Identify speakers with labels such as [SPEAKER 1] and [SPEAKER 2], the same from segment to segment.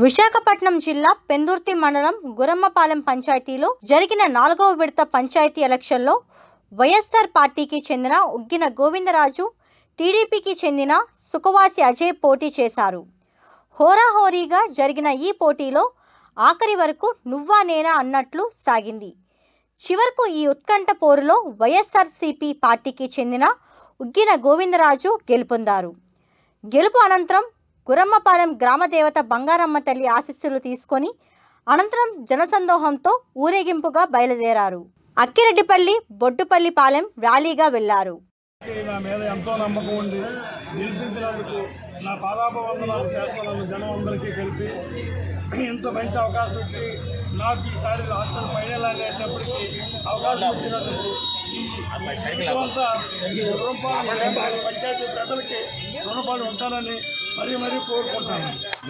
[SPEAKER 1] విశాఖపట్నం జిల్లా పెందుర్తి మండలం గురమ్మపాలెం పంచాయతీలో జరిగిన నాలుగవ విడత పంచాయతీ ఎలక్షన్లో వైఎస్ఆర్ పార్టీకి చెందిన ఉగ్గిన గోవిందరాజు టీడీపీకి చెందిన సుఖవాసి అజయ్ పోటీ చేశారు హోరాహోరీగా జరిగిన ఈ పోటీలో ఆఖరి వరకు నువ్వా నేనా అన్నట్లు సాగింది చివరకు ఈ ఉత్కంఠ పోరులో వైఎస్ఆర్సీపీ పార్టీకి చెందిన ఉగ్గిన గోవిందరాజు గెలుపొందారు గెలుపు అనంతరం గురమ్మపాలెం గ్రామదేవత బంగారమ్మ తల్లి ఆశీస్సులు తీసుకొని అనంతరం జనసందోహంతో ఊరేగింపుగా బయలుదేరారు అక్కిరెడ్డిపల్లి బొడ్డుపల్లి పాలెం ర్యాలీగా వెళ్లారు
[SPEAKER 2] నా మీద ఎంతో నమ్మకం ఉంది గెలిపించినందుకు నా పాదాపవందనాలు చేస్తున్నాను జనం అందరికీ కలిపి ఇంత మంచి అవకాశం ఇచ్చి నాకు ఈసారి రాష్ట్రం ఫైనల్ అనేటప్పటికీ అవకాశం ఇచ్చినందుకు ఈ ఈ జీవితం అంతా ఈ రుణపాలు పంచాయతీ ప్రజలకి రుణపాలు ఉంటానని మరీ మరీ కోరుకుంటాను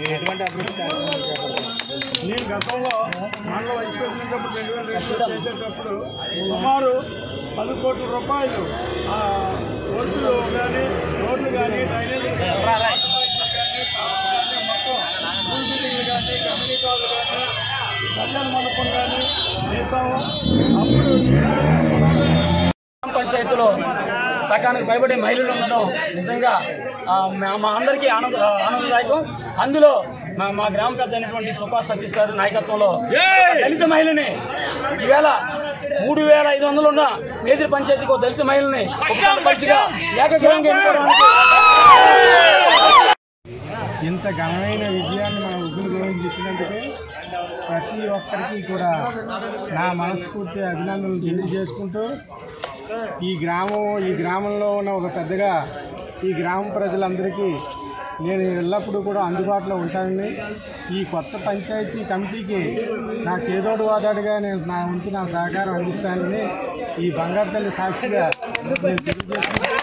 [SPEAKER 2] నేను గతంలో మండల వైస్ ప్రెసిడెంట్ అప్పుడు రెండు వేల రెండులో చేసేటప్పుడు సుమారు పది కోట్ల రూపాయలు ఆ, రోడ్లు కానీ రోడ్లు కానీ డ్రైనేజీలు కానీ మొత్తం స్కూల్ బిల్డింగ్లు కానీ కమ్యూనిటీ హాల్ కానీ కళ్యాణ మండపం కానీ చేసాము అప్పుడు
[SPEAKER 3] గ్రామ పంచాయతీలో సకానికి భయపడే మహిళలు ఉండడం నిజంగా ఆ, మా- మా అందరికీ ఆనంద ఆనందదాయకం అందులో మా మా గ్రామ పెద్ద అయినటువంటి సుభాష్ సతీష్ గారి నాయకత్వంలో దళిత మహిళని ఈవేళ మూడు వేల ఐదు వందలు ఉన్న మేజర్ పంచాయతీకి ఒక దళిత మహిళని ఒకసారి మంచిగా ఏకగ్రహంగా ఎన్నుకోవడానికి
[SPEAKER 4] ఇంత ఘనమైన విజయాన్ని మన ఉగ్గులు గోవింద్ ఇచ్చినందుకు ప్రతి ఒక్కరికి కూడా నా మనస్ఫూర్తి అభినందనలు తెలియజేసుకుంటూ ఈ గ్రామం ఈ గ్రామంలో ఉన్న ఒక పెద్దగా ఈ గ్రామ ప్రజలందరికీ నేను ఎల్లప్పుడూ కూడా అందుబాటులో ఉంటానని ఈ కొత్త పంచాయతీ కమిటీకి నా చేదోడు వాదాడుగా నేను నా వంతు నా సహకారం అందిస్తానని ఈ బంగారు తల్లి సాక్షిగా నేను తెలియజేస్తున్నాను